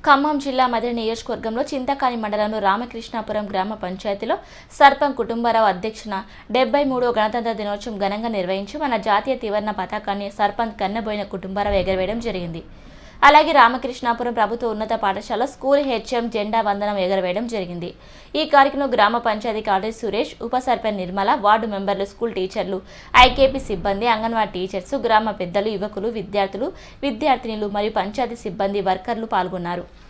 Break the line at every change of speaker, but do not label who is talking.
ఖమ్మం జిల్లా మదిరి నియోజకవర్గంలో చింతకాని మండలంలో రామకృష్ణాపురం గ్రామ పంచాయతీలో సర్పంచ్ కుటుంబరావు అధ్యక్షన డెబ్బై మూడో గణతంత్ర దినోత్సవం ఘనంగా నిర్వహించి మన జాతీయ త్రివర్ణ పతాకాన్ని సర్పంచ్ కన్నబోయిన కుటుంబరావు ఎగరవేయడం జరిగింది అలాగే రామకృష్ణాపురం ప్రభుత్వ ఉన్నత పాఠశాల స్కూల్ హెచ్ఎం జెండా వందనం ఎగరవేయడం జరిగింది ఈ కార్యక్రమంలో గ్రామ పంచాయతీ కార్యదర్శి సురేష్ ఉప సర్పంచ్ నిర్మల వార్డు మెంబర్లు స్కూల్ టీచర్లు ఐకేపీ సిబ్బంది అంగన్వాడీ టీచర్స్ గ్రామ పెద్దలు యువకులు విద్యార్థులు విద్యార్థినులు మరియు పంచాయతీ సిబ్బంది వర్కర్లు పాల్గొన్నారు